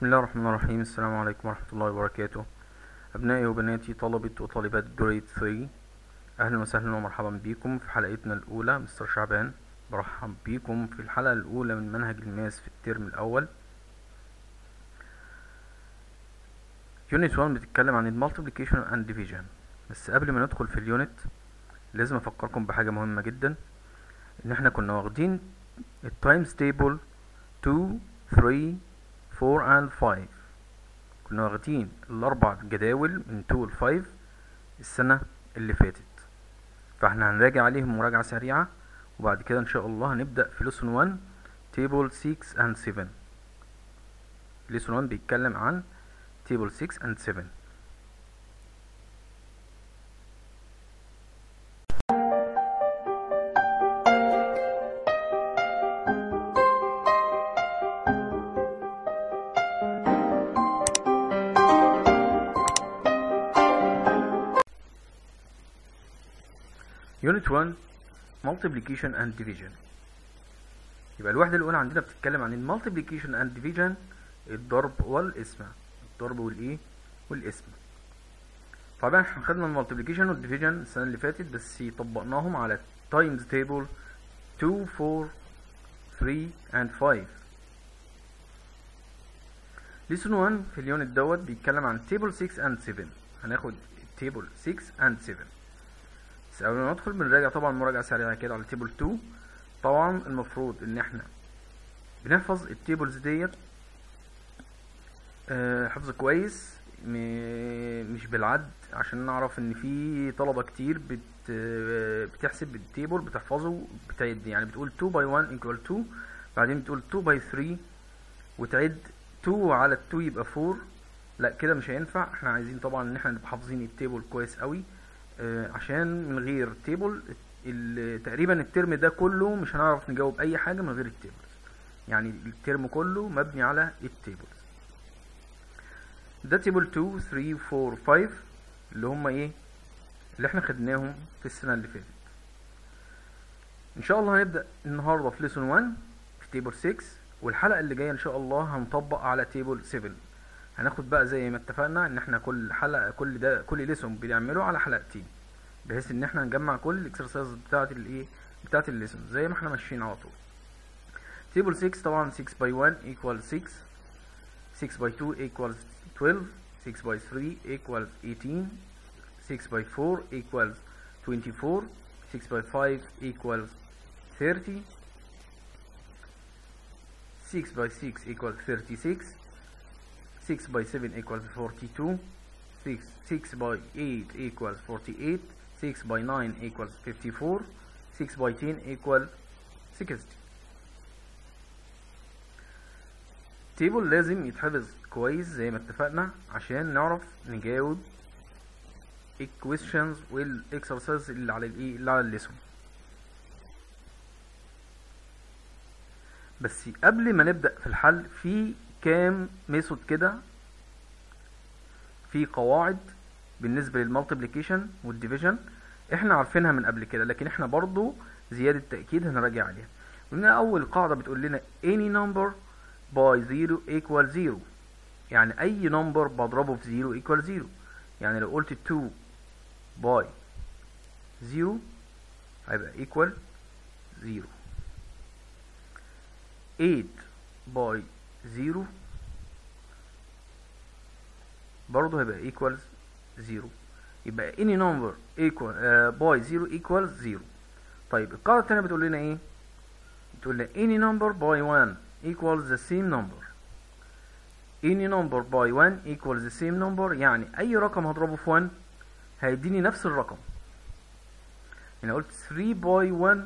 بسم الله الرحمن الرحيم السلام عليكم ورحمة الله وبركاته أبنائي وبناتي طلبة وطالبات جريد 3 أهلا وسهلا ومرحبا بكم في حلقتنا الأولى مستر شعبان برحب بكم في الحلقة الأولى من منهج الماس في الترم الأول يونت 1 بتتكلم عن المالتيبليكيشن اند ديفيجن بس قبل ما ندخل في اليونت لازم أفكركم بحاجة مهمة جدا إن احنا كنا واخدين التايمز تيبل 2 3 4 and 5 كنا واخدين الأربع جداول من 2 ل 5 السنة اللي فاتت فاحنا هنراجع عليهم مراجعة سريعة وبعد كده إن شاء الله هنبدأ في lesson 1 table 6 and 7 lesson 1 بيتكلم عن table 6 and 7 Unit 1 Multiplication and Division يبقى الوحدة الأولى عندنا بتتكلم عن ال Multiplication and Division الضرب والقسمة الضرب والإيه والقسمة طبعا احنا خدنا ال Multiplication وال Division السنة اللي فاتت بس طبقناهم على Times Table 2 4 3 and 5 Lesson 1 في اليونت دوت بيتكلم عن Table 6 and 7 هناخد Table 6 and 7 بس قبل ما ندخل بنراجع طبعا مراجعة سريعة كده على تيبل 2 طبعا المفروض ان احنا بنحفظ التيبلز ديت آه حفظ كويس مش بالعد عشان نعرف ان في طلبة كتير بت بتحسب التيبل بتحفظه بتعد يعني بتقول 2 باي 1 equal 2 بعدين بتقول 2 باي 3 وتعد 2 على 2 يبقى 4 لا كده مش هينفع احنا عايزين طبعا ان احنا نبقى حافظين التيبل كويس قوي آه عشان من غير تيبل تقريبا الترم ده كله مش هنعرف نجاوب اي حاجة من غير التيبلز يعني الترم كله مبني على التيبلز ده تيبل 2 3 4 5 اللي هم ايه اللي احنا خدناهم في السنة اللي فاتت ان شاء الله هنبدأ النهاردة في ليسون 1 في تيبل 6 والحلقة اللي جاية ان شاء الله هنطبق على تيبل 7 هناخد بقى زي ما اتفقنا ان احنا كل حلقه كل ده كل ليسون بنعمله على حلقتين بحيث ان احنا نجمع كل الاكسرسايز بتاعه الايه بتاعه الليسون زي ما احنا ماشيين على طول تيبل 6 طبعا 6 باي 1 equals 6 6 باي 2 equals 12 6 باي 3 equals 18 6 باي 4 equals 24 6 باي 5 equals 30 6 باي 6 equals 36 6 by 7 equals 42 6, 6 by 8 equals 48 6 by 9 equals 54 6 by 10 equals 60 تيبل لازم يتحفظ كويس زي ما اتفقنا عشان نعرف نجاوب الكويشنز والاكسرسايز اللي على الايه اللي على الليسون بس قبل ما نبدأ في الحل في كام ميثود كده في قواعد بالنسبة للمالتيبليكيشن والديفيجن احنا عارفينها من قبل كده لكن احنا برضو زيادة تأكيد هنراجع عليها قلنا اول قاعدة بتقول لنا any number by 0 equal 0 يعني اي نمبر بضربه في 0 equal 0 يعني لو قلت 2 by 0 هيبقى equal 0 8 by 0 برضه هيبقى equals 0 يبقى any number equal uh, by 0 equals 0 طيب القاعدة التانية بتقول لنا ايه؟ بتقول لنا any number by 1 equals the same number any number by 1 equals the same number يعني أي رقم هضربه في 1 هيديني نفس الرقم هنا قلت 3 by 1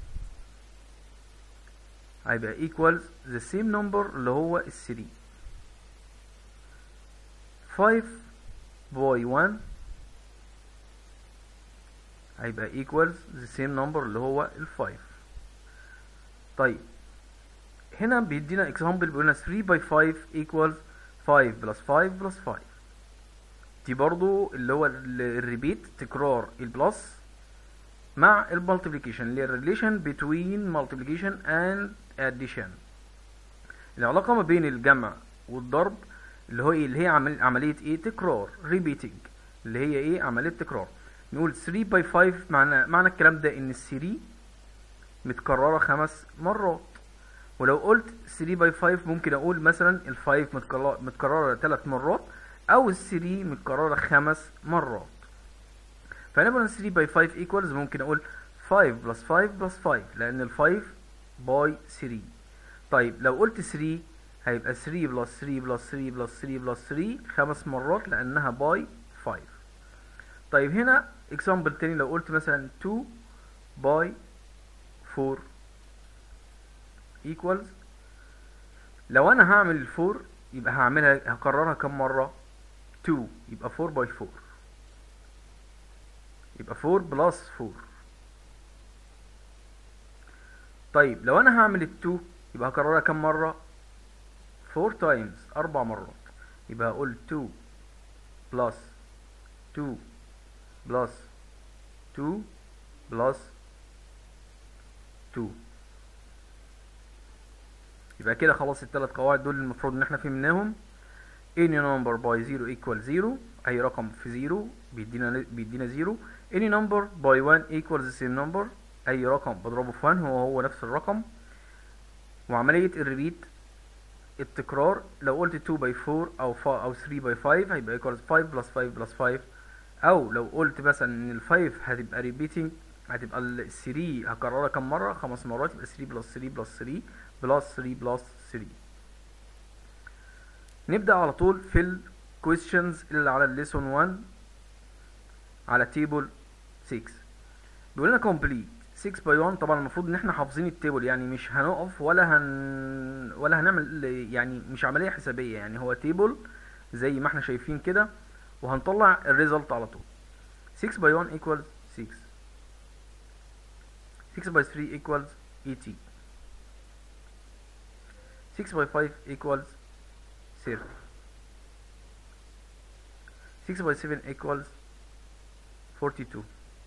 هيبقى equals the same number اللي هو ال 3 5 by 1 هيبقى equals the same number اللي هو ال 5 طيب هنا بيدينا example بيقولنا 3 by 5 equals 5 plus 5 plus 5 دي برضو اللي هو الريبيت تكرار البلس مع المالتيبليكيشن اللي هي الريليشن between multiplication and addition العلاقة ما بين الجمع والضرب اللي هو ايه اللي هي عمل عمليه ايه تكرار ريبيتنج اللي هي ايه عمليه تكرار نقول 3 باي 5 معنى معنى الكلام ده ان ال 3 متكرره خمس مرات ولو قلت 3 باي 5 ممكن اقول مثلا ال 5 متكرره متكرره 3 مرات او ال 3 متكرره خمس مرات فهنا بقول 3 باي 5 ايكوالز ممكن اقول 5 بلس 5 بلس 5 لان ال 5 باي 3 طيب لو قلت 3 هيبقى 3 بلس 3 بلس 3 بلس 3 بلس 3 خمس مرات لانها باي 5 طيب هنا اكزامبل تاني لو قلت مثلا 2 باي 4 equals لو انا هعمل ال 4 يبقى هعملها هكررها كم مرة 2 يبقى 4 باي 4 يبقى 4 بلس 4 طيب لو انا هعمل ال 2 يبقى هكررها كم مرة 4 times اربع مرات يبقى هقول 2 بلس 2 بلس 2 بلس 2 يبقى كده خلاص الثلاث قواعد دول المفروض ان احنا فهمناهم any number by 0 equal 0 اي رقم في 0 بيدينا بيدينا 0 any number by 1 equals the same number اي رقم بضربه في 1 هو هو نفس الرقم وعملية الريبيت التكرار لو قلت 2 باي 4 او 4 او 3 باي 5 هيبقى equals 5 بلس 5 بلس 5 او لو قلت مثلا ان ال 5 هتبقى repeating هتبقى ال 3 هكررها كم مرة خمس مرات يبقى 3 بلس 3 بلس 3 بلس 3 بلس 3 نبدأ على طول في ال questions اللي على الليسون 1 على تيبل 6 بيقول لنا complete 6 باي 1 طبعا المفروض ان احنا حافظين التيبل يعني مش هنقف ولا هن ولا هنعمل يعني مش عمليه حسابيه يعني هو تيبل زي ما احنا شايفين كده وهنطلع الريزلت على طول 6 باي 1 equals 6 6 باي 3 equals 80 6 by 5 equals 30 6 by 7 equals 42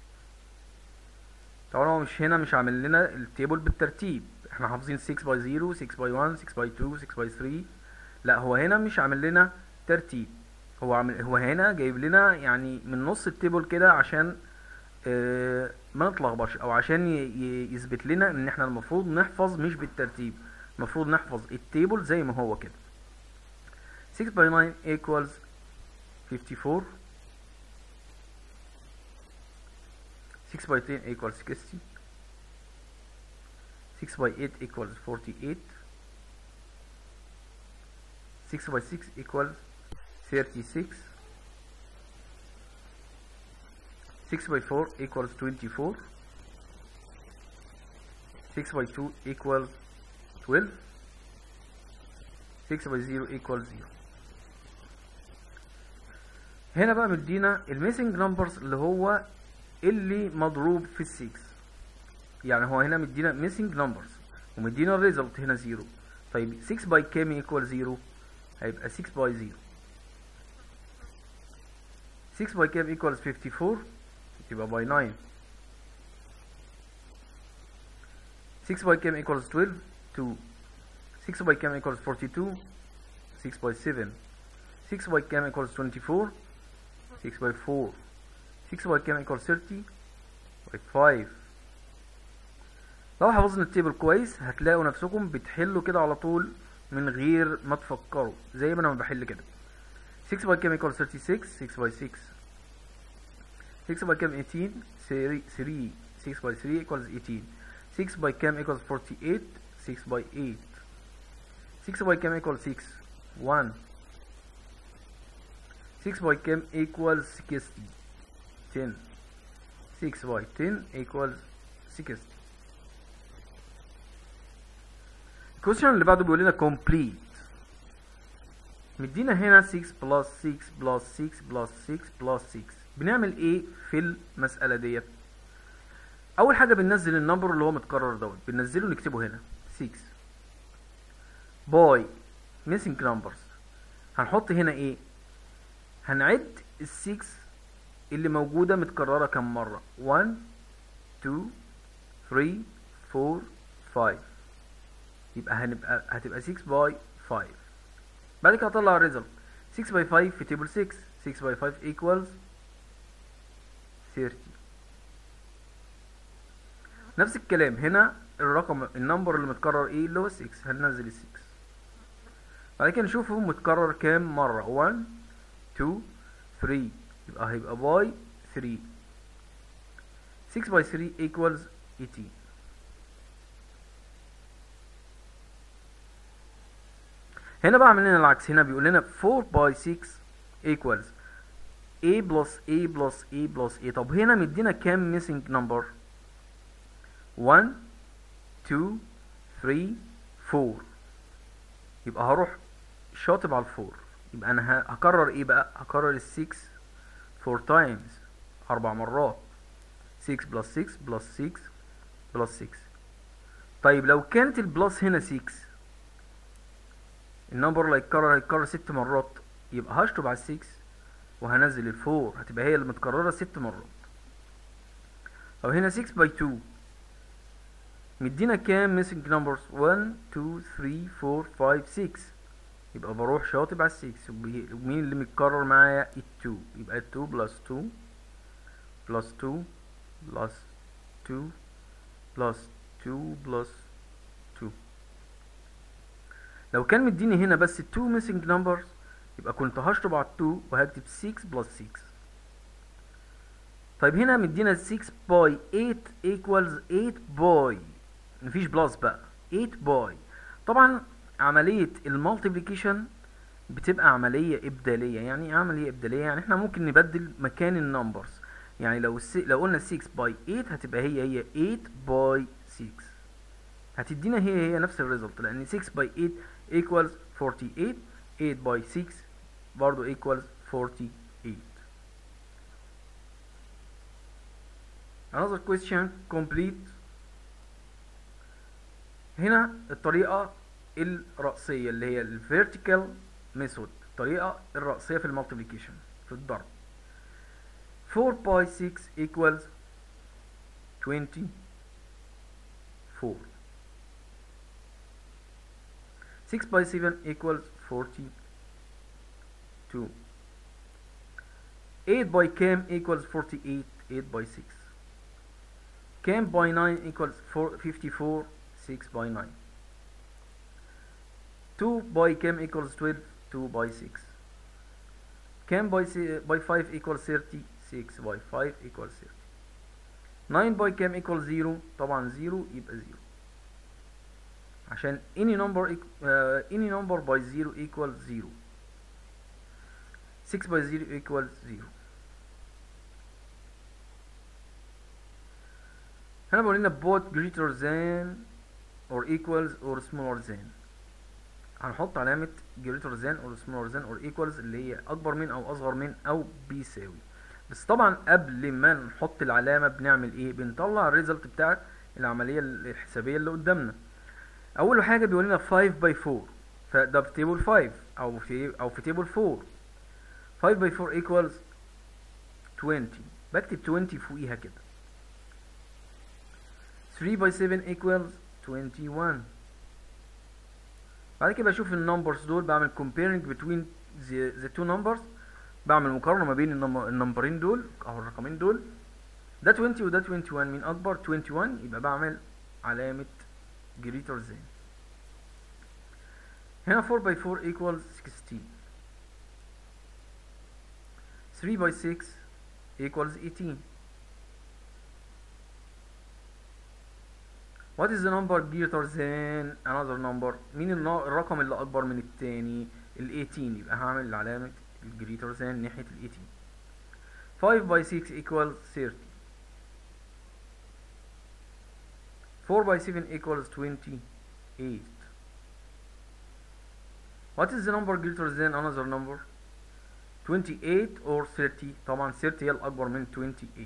طبعا هو مش هنا مش عامل لنا التيبل بالترتيب احنا حافظين 6 by 0 6 by 1 6 by 2 6 by 3 لا هو هنا مش عامل لنا ترتيب هو عامل هو هنا جايب لنا يعني من نص التيبل كده عشان اه ما نتلخبطش او عشان يثبت لنا ان احنا المفروض نحفظ مش بالترتيب المفروض نحفظ التيبل زي ما هو كده 6 by 9 equals 54 6 by 10 equals 60 6 by 8 equals 48 6 by 6 equals 36 6 by 4 equals 24 6 by 2 equals 12 6 by 0 equals 0 هنا بقى مدينا الميسنج نمبرز اللي هو اللي مضروب في ال 6 يعني هو هنا مدينا ميسنج نمبرز ومدينا الريزلت هنا 0 طيب 6 باي كام ايكوال 0 هيبقى 6 باي 0 6 باي كام ايكوالز 54 يبقى باي 9 6 باي كام equals 12 2 6 باي كام equals 42 6 باي 7 6 باي كام equals 24 6 باي 4 6 باي كام equals 30 باي 5 لو حفظنا التيبل كويس هتلاقوا نفسكم بتحلوا كده على طول من غير ما تفكروا زي ما انا بحل كده 6 باي كام equals 36 6 باي 6 6 باي كام 18 3 3 6 باي 3 equals 18 6 by cam equals 48 6 by 8 6 by cam equals 6 1 6 by cam equals 60 10 6 by 10 equals 60 الكويشن اللي بعده بيقول لنا complete مدينا هنا 6 plus 6 plus 6 plus 6 plus 6 بنعمل ايه في المسألة ديت اول حاجه بننزل النمبر اللي هو متكرر دوت بننزله نكتبه هنا 6 باي ميسنج نمبرز هنحط هنا ايه هنعد ال6 اللي موجوده متكرره كم مره 1 2 3 4 5 يبقى هنبقى هتبقى 6 باي 5 بعد كده هطلع الريزلت 6 باي 5 في تيبل 6 6 باي 5 equals 30 نفس الكلام هنا الرقم النمبر اللي متكرر ايه اللي هو 6 هننزل ال 6 بعد كده نشوفه متكرر كام مرة 1 2 3 يبقى هيبقى باي 3 6 باي 3 equals 18 هنا بقى عامل لنا العكس هنا بيقول لنا 4 باي 6 equals a plus a plus a plus a طب هنا مدينا كام missing number 1 2 3 4 يبقى هروح شاطب على الفور يبقى انا ه- هكرر ايه بقى هكرر ال 6 4 times اربع مرات 6 بلس 6 بلس 6 بلس 6 طيب لو كانت البلس هنا 6 النمبر اللي هيتكرر هيتكرر ست مرات يبقى هشطب على ال 6 وهنزل الفور هتبقى هي اللي متكررة ست مرات طب هنا 6 باي 2 مدينا كام missing numbers 1 2 3 4 5 6 يبقى بروح شاطب على ال 6 وبي- ومين اللي متكرر معايا ال 2 يبقى ال 2 بلس 2 بلس 2 بلس 2 بلس 2 بلس 2 لو كان مديني هنا بس 2 missing numbers يبقى كنت هشطب على 2 وهكتب 6 بلس 6 طيب هنا مدينا 6 باي 8 equals 8 باي مفيش بلس بقى 8 باي طبعا عملية المالتيبليكيشن بتبقى عملية إبدالية يعني إيه عملية إبدالية يعني احنا ممكن نبدل مكان النمبرز يعني لو الس... لو قلنا 6 باي 8 هتبقى هي هي 8 باي 6 هتدينا هي هي نفس الريزلت لأن 6 باي 8 equals 48 8 باي 6 برضو equals 48 another question complete هنا الطريقة الرأسية اللي هي ال vertical method الطريقة الرأسية في المالتيبليكيشن في الضرب 4 باي 6 equals 24 6 باي 7 equals 42 8 باي كام equals 48 8 باي 6 كام باي 9 equals 4 54 6 باي 9 2 باي كام equals 12 2 باي 6 كام باي باي 5 equals 30 6 باي 5 equals 30 9 باي كام equals 0 طبعا 0 يبقى 0 عشان any number eq- uh, any number by 0 equals 0 6 by 0 equals 0 هنا بقول لنا both greater than or equals or smaller than هنحط علامة greater than or smaller than or equals اللي هي أكبر من أو أصغر من أو بيساوي بس طبعا قبل ما نحط العلامة بنعمل إيه بنطلع الريزلت بتاعت العملية الحسابية اللي قدامنا أول حاجة بيقول لنا 5 باي 4 فده في تيبل 5 أو في أو في تيبل 4 5 باي 4 equals 20 بكتب 20 فوقيها كده 3 باي 7 equals 21 بعد كده بشوف النمبرز دول بعمل comparing between the, the two numbers بعمل مقارنة ما بين النم- النمبرين دول أو الرقمين دول ده 20 وده 21 مين أكبر 21 يبقى بعمل علامة greater than هنا 4 by 4 equals 16 3 by 6 equals 18 What is the number greater than another number مين النا- الرقم اللي أكبر من التاني ال 18 يبقى هعمل علامة ال greater than ناحية ال 18 5 by 6 equals 30 4 by 7 equals 28 What is the number greater than another number 28 or 30 طبعا 30 هي الأكبر من 28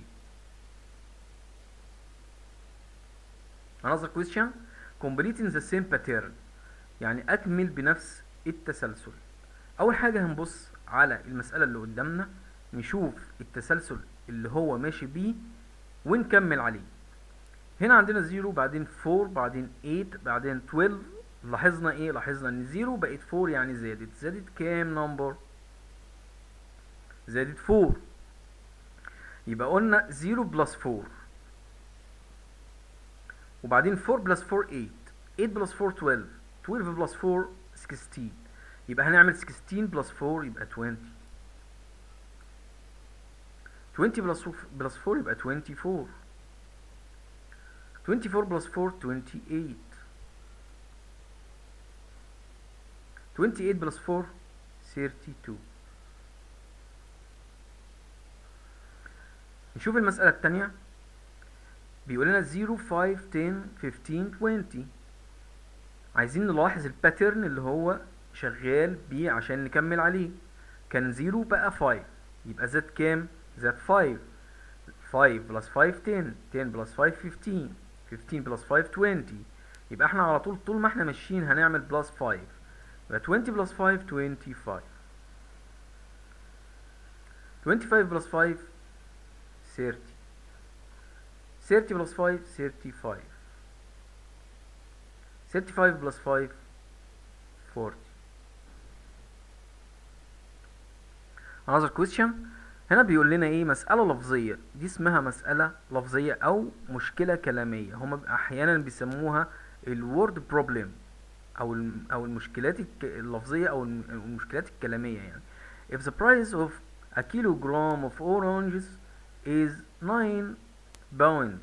Another question completing the same pattern يعني أكمل بنفس التسلسل أول حاجة هنبص على المسألة اللي قدامنا نشوف التسلسل اللي هو ماشي بيه ونكمل عليه هنا عندنا 0 بعدين 4 بعدين 8 بعدين 12 لاحظنا ايه لاحظنا ان 0 بقت 4 يعني زادت زادت كام نمبر زادت 4 يبقى قلنا 0 بلس 4 وبعدين 4 بلس 4 8 8 بلس 4 12 12 بلس 4 16 يبقى هنعمل 16 بلس 4 يبقى 20 20 بلس بلس 4 يبقى 24 24 بلس 4 28 28 بلس 4 32 نشوف المسألة التانية بيقول لنا 0 5 10 15 20 عايزين نلاحظ الباترن اللي هو شغال بيه عشان نكمل عليه كان 0 بقى 5 يبقى زاد كام زاد 5 5 بلس 5 10 10 بلس 5 15 15 بلس 5 20 يبقى احنا على طول طول ما احنا ماشيين هنعمل بلس 5 يبقى 20 بلس 5 25 25 بلس 5 30 30 بلس 5 35 35 بلس 5 40 another question هنا بيقول لنا ايه مسألة لفظية دي اسمها مسألة لفظية او مشكلة كلامية هما احيانا بيسموها الورد بروبلم او الم- او المشكلات الك- اللفظية او الم- المشكلات الكلامية يعني if the price of a kilogram of oranges is 9 pound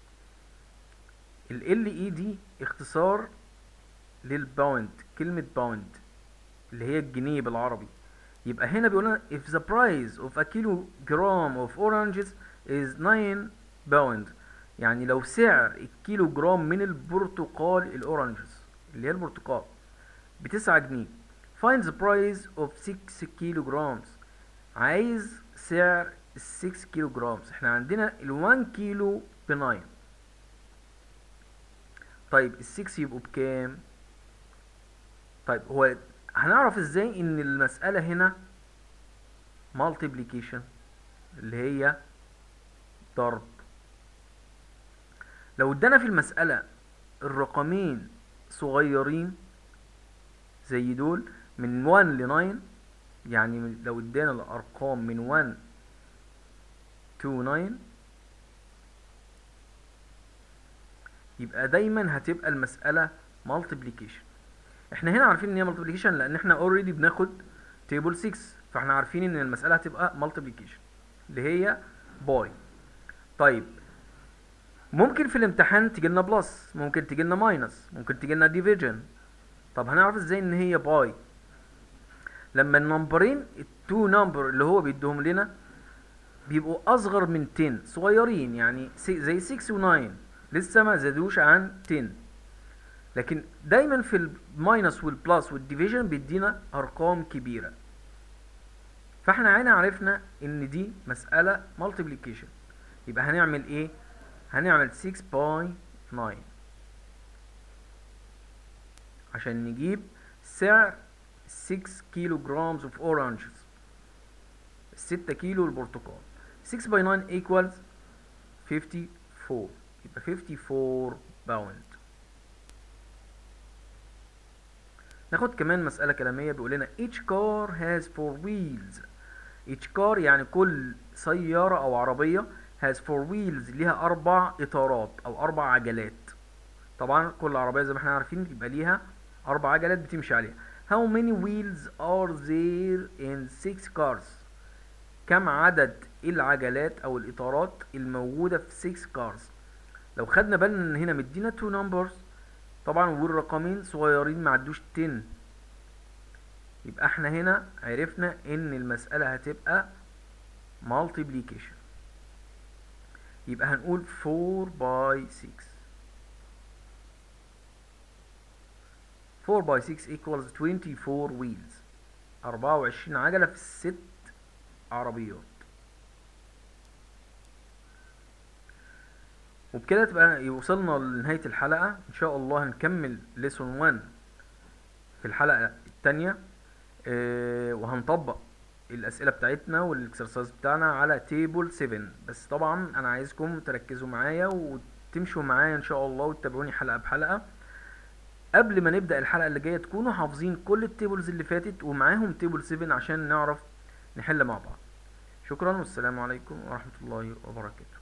ال LE دي اختصار للباوند كلمة باوند اللي هي الجنيه بالعربي يبقى هنا بيقول لنا if the price of a kilogram of oranges is 9 pound يعني لو سعر الكيلو جرام من البرتقال الاورنجز اللي هي البرتقال بتسعة جنيه find the price of 6 كيلو جرامز عايز سعر ال 6 كيلو جرامز احنا عندنا ال 1 كيلو ب 9 طيب ال 6 يبقوا بكام طيب هو هنعرف ازاي ان المسألة هنا multiplication اللي هي ضرب لو ادانا في المسألة الرقمين صغيرين زي دول من 1 ل 9 يعني من- لو ادانا الارقام من 1 to 9 يبقى دايما هتبقى المسألة multiplication احنا هنا عارفين ان هي multiplication لان احنا already بناخد table 6 فاحنا عارفين ان المسألة هتبقى multiplication اللي هي باي طيب ممكن في الامتحان تجي لنا بلس ممكن تجي لنا ماينس ممكن تجي لنا ديفيجن طب هنعرف ازاي ان هي باي لما النمبرين التو نمبر اللي هو بيديهم لنا بيبقوا اصغر من 10 صغيرين يعني سي- زي 6 و9 لسه ما زادوش عن 10 لكن دايما في الماينس والبلس والديفيجن بيدينا ارقام كبيره فاحنا هنا عرفنا ان دي مساله مالتيبليكيشن يبقى هنعمل ايه هنعمل 6 باي 9 عشان نجيب سعر 6 كيلو جرامز اوف اورانجز 6 كيلو البرتقال 6 باي 9 equals 54 يبقى 54 باوند ناخد كمان مسألة كلامية بيقول لنا each car has four wheels each car يعني كل سيارة أو عربية has four wheels ليها أربع إطارات أو أربع عجلات طبعا كل عربية زي ما احنا عارفين بيبقى ليها أربع عجلات بتمشي عليها how many wheels are there in six cars كم عدد العجلات أو الإطارات الموجودة في 6 cars لو خدنا بالنا إن هنا مدينا two numbers طبعا والرقمين صغيرين ما عدوش 10 يبقى احنا هنا عرفنا ان المسألة هتبقى multiplication يبقى هنقول 4 by 6 4 by 6 equals 24 wheels 24 عجلة في الست عربيات وبكده تبقى وصلنا لنهاية الحلقة ان شاء الله هنكمل lesson 1 في الحلقة التانية اه وهنطبق الأسئلة بتاعتنا والاكسرسايز بتاعنا على تيبل 7 بس طبعا أنا عايزكم تركزوا معايا وتمشوا معايا إن شاء الله وتتابعوني حلقة بحلقة قبل ما نبدأ الحلقة اللي جاية تكونوا حافظين كل التيبلز اللي فاتت ومعاهم تيبل 7 عشان نعرف نحل مع بعض شكرا والسلام عليكم ورحمة الله وبركاته